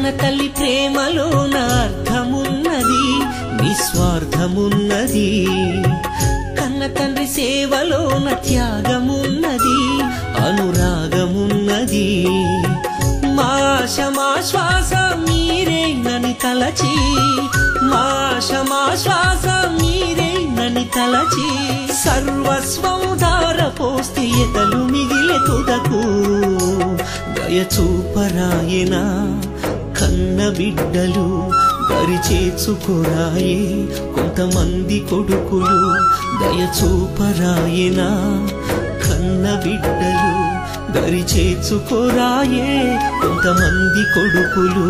కన్న తల్లి ప్రేమలోన అర్థమున్నది నిస్వార్థమున్నది కన్న తండ్రి సేవలోన త్యాగమున్నది అనురాగమున్నది మాష మా శ్వాస మీరేనని తలచి మాష మా శ్వాస మీరేనని తలచి సర్వస్వం ధార పోస్తే ఎదలు మిగిలే తుదకు దయచూపరాయనా కన్న బిడ్డలు దరి చేర్చుకోరాయే కొంతమంది కొడుకులు దయచూపరాయనా కన్న బిడ్డలు దరి చేర్చుకోరాయే కొంతమంది కొడుకులు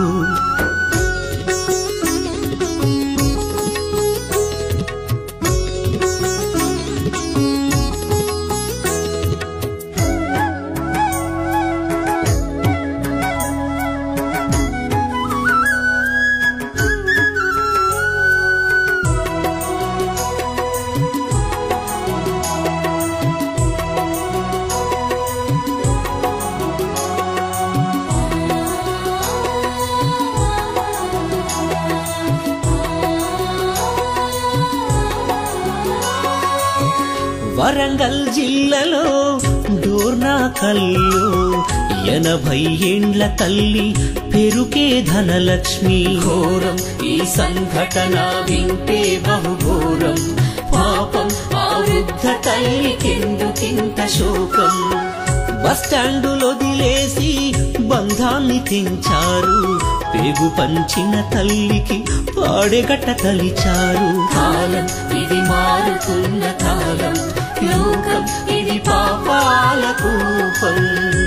వరంగల్ జిల్లాలో డోర్నాకల్లో ఎనభై ఏండ్ల తల్లి పెరుకే ధనలక్ష్మి ఘోరం ఈ సంఘటన వింటే బహుఘోరం పాపం ఆ వృద్ధ తల్లికెందుకింత శోకం బస్టాండులో వదిలేసి బంధాన్ని తెంచారు పేగు పంచిన తల్లికి పాడెగట్ట తలిచారు కాలం ఇది మారుతున్న కాలం లోకం ఇది పాపాల కూపం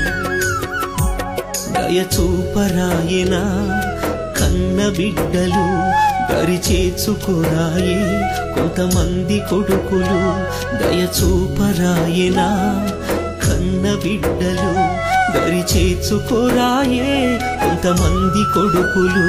దయచూపరాయనా కన్న బిడ్డలు దరి చేర్చుకోరాయే కొంతమంది కొడుకులు దయచూపరాయనా కన్న బిడ్డలు దరి చేర్చుకోరాయే కొంతమంది కొడుకులు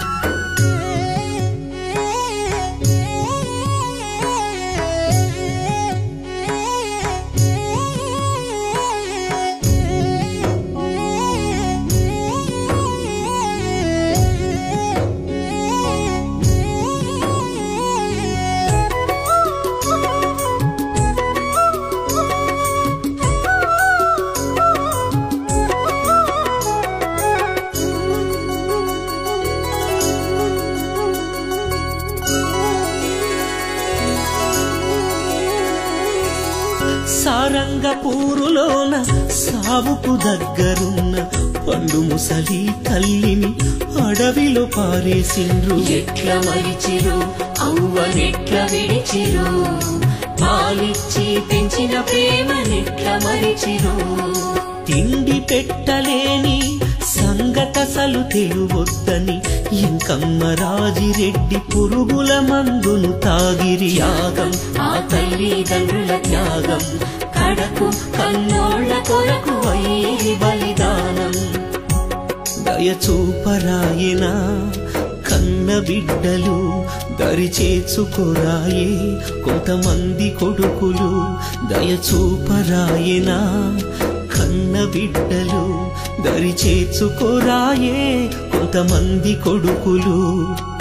సారంగపూరులోన సావుకు దగ్గరున్న పండు ముసలి తల్లిని అడవిలో పారేసిండ్రు ఎట్ల మరిచిరు అవ్వనెట్ల విడిచిరు పాలిచ్చి పెంచిన ప్రేమనెట్ల మరిచిరు తిండి పెట్టలేని సంగతసలు తెలువొద్దని ఇంకమ్మ రాజిరెడ్డి పురుగుల మందును తాగిరి త్యాగం ఆ తల్లిదండ్రుల త్యాగం కడకు కన్నోళ్ళ కొరకు అయ్యి బలిదానం దయచూపరాయనా కన్న బిడ్డలు దరి చేర్చుకోరాయే కొంతమంది కొడుకులు దయచూపరాయనా కన్న బిడ్డలు దరి చేర్చుకోరాయే కొంతమంది కొడుకులు